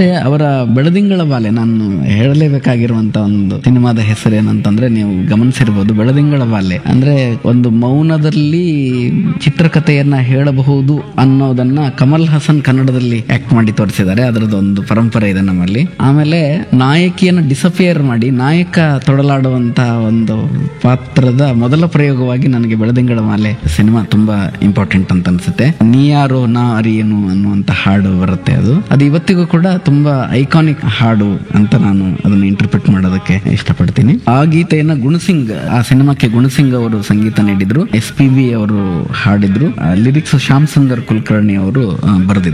ಮತ್ತೆ ಅವರ ಬೆಳದಿಂಗಳ ಬಾಲೆ ನಾನು ಹೇಳಲೇಬೇಕಾಗಿರುವಂತ ಒಂದು ಸಿನಿಮಾದ ಹೆಸರು ಏನಂತಂದ್ರೆ ನೀವು ಗಮನಿಸಿರ್ಬೋದು ಬೆಳದಿಂಗಳ ಬಾಲೆ ಅಂದ್ರೆ ಒಂದು ಮೌನದಲ್ಲಿ ಚಿತ್ರಕಥೆಯನ್ನ ಹೇಳಬಹುದು ಅನ್ನೋದನ್ನ ಕಮಲ್ ಹಾಸನ್ ಕನ್ನಡದಲ್ಲಿ ಆಕ್ಟ್ ಮಾಡಿ ತೋರಿಸಿದ್ದಾರೆ ಅದರದ್ದು ಒಂದು ಪರಂಪರೆ ಇದೆ ನಮ್ಮಲ್ಲಿ ಆಮೇಲೆ ನಾಯಕಿಯನ್ನು ಡಿಸಫಿಯರ್ ಮಾಡಿ ನಾಯಕ ತೊಡಲಾಡುವಂತಹ ಒಂದು ಪಾತ್ರದ ಮೊದಲ ಪ್ರಯೋಗವಾಗಿ ನನಗೆ ಬೆಳದಿಂಗಳ ಮಾಲೆ ಸಿನಿಮಾ ತುಂಬಾ ಇಂಪಾರ್ಟೆಂಟ್ ಅಂತ ಅನ್ಸುತ್ತೆ ನೀಯಾರು ನಾ ಅರಿಯನು ಅನ್ನುವಂತ ಹಾಡು ಬರುತ್ತೆ ಅದು ಅದು ಇವತ್ತಿಗೂ ಕೂಡ ತುಂಬಾ ಐಕಾನಿಕ್ ಹಾಡು ಅಂತ ನಾನು ಅದನ್ನ ಇಂಟರ್ಪ್ರಿಟ್ ಮಾಡೋದಕ್ಕೆ ಇಷ್ಟಪಡ್ತೀನಿ ಆ ಗೀತೆಯನ್ನ ಗುಣಸಿಂಗ್ ಆ ಸಿನಿಮಾಕ್ಕೆ ಗುಣಸಿಂಗ್ ಅವರು ಸಂಗೀತ ನೀಡಿದ್ರು ಎಸ್ ಪಿ ಬಿ ಅವರು ಹಾಡಿದ್ರು ಲಿರಿಕ್ಸ್ ಶ್ಯಾಮ್ ಸುಂದರ್ ಕುಲಕರ್ಣಿ ಅವರು ಬರೆದಿದ್ರು